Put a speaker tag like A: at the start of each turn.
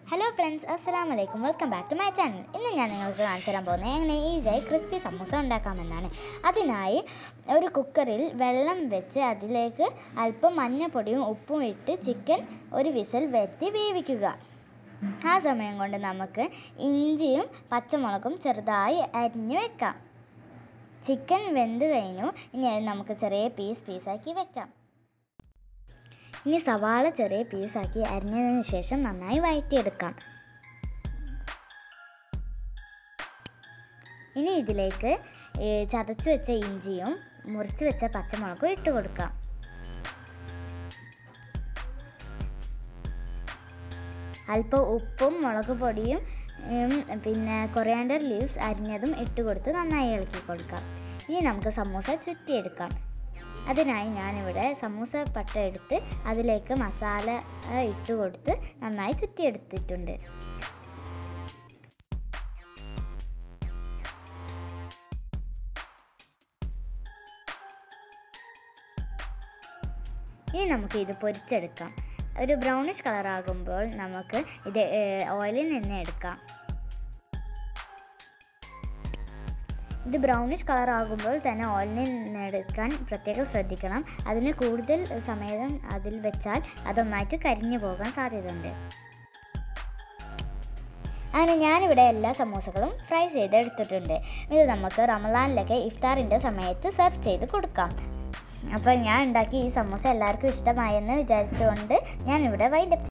A: hello friends അസ്സലാം വലൈക്കും welcome back to my channel ഇന്ന് ഞാൻ നിങ്ങൾക്ക് കാണിച്ചു തരാൻ പോകുന്നത് എങ്ങനെ ഈസിയായി ക്രിസ്പി സമൂസ ഉണ്ടാക്കാമെന്നാണ് അതിനായി ഒരു കുക്കറിൽ വെള്ളം വെച്ച് അതിലേക്ക് അല്പം മഞ്ഞപ്പൊടിയും ഉപ്പും ഇട്ട് ചിക്കൻ ഒരു വിസൽ വരുത്തി വേവിക്കുക ആ സമയം കൊണ്ട് നമുക്ക് ഇഞ്ചിയും പച്ചമുളകും ചെറുതായി അരിഞ്ഞു വെക്കാം ചിക്കൻ വെന്ത് കഴിഞ്ഞു ഇനി അത് നമുക്ക് ചെറിയ പീസ് പീസാക്കി വെക്കാം ഇനി സവാള ചെറിയ പീസാക്കി അരിഞ്ഞതിന് ശേഷം നന്നായി വഴറ്റിയെടുക്കാം ഇനി ഇതിലേക്ക് ഏ, ചതച്ച് വെച്ച ഇഞ്ചിയും മുറിച്ച് വെച്ച പച്ചമുളകും ഇട്ട് കൊടുക്കാം അല്പം ഉപ്പും മുളക് പൊടിയും ഉം, പിന്നെ കൊറിയാണ്ടർ ലീവ്സ് അരിഞ്ഞതും ഇട്ട് കൊടുത്ത് നന്നായി ഇളക്കി കൊടുക്കാം ഇനി നമുക്ക് സമൂസ ചുറ്റിയെടുക്കാം അതിനായി ഞാനിവിടെ സമൂസ പട്ട എടുത്ത് അതിലേക്ക് മസാല ആ, ഇട്ട് കൊടുത്ത് നന്നായി ചുറ്റിയെടുത്തിട്ടുണ്ട് ഇനി നമുക്ക് ഇത് പൊരിച്ചെടുക്കാം ഒരു ബ്രൗണിഷ് കളറാകുമ്പോൾ നമുക്ക് ഇത് ഓയിലിൽ നിന്ന് എടുക്കാം ഇത് ബ്രൗണിഷ് കളർ ആകുമ്പോൾ തന്നെ ഓയിലിൽ നിന്ന് എടുക്കാൻ പ്രത്യേകം ശ്രദ്ധിക്കണം അതിന് കൂടുതൽ സമയം അതിൽ വെച്ചാൽ അതൊന്നായിട്ട് കരിഞ്ഞു പോകാൻ സാധ്യതയുണ്ട് അങ്ങനെ ഞാനിവിടെ എല്ലാ സമൂസകളും ഫ്രൈ ചെയ്തെടുത്തിട്ടുണ്ട് ഇത് നമുക്ക് റമദാനിലൊക്കെ ഇഫ്താറിൻ്റെ സമയത്ത് സെർവ് ചെയ്ത് കൊടുക്കാം അപ്പോൾ ഞാൻ ഉണ്ടാക്കി ഈ സമൂസ എല്ലാവർക്കും ഇഷ്ടമായെന്ന് വിചാരിച്ചുകൊണ്ട് ഞാനിവിടെ വൈൻഡപ്പ്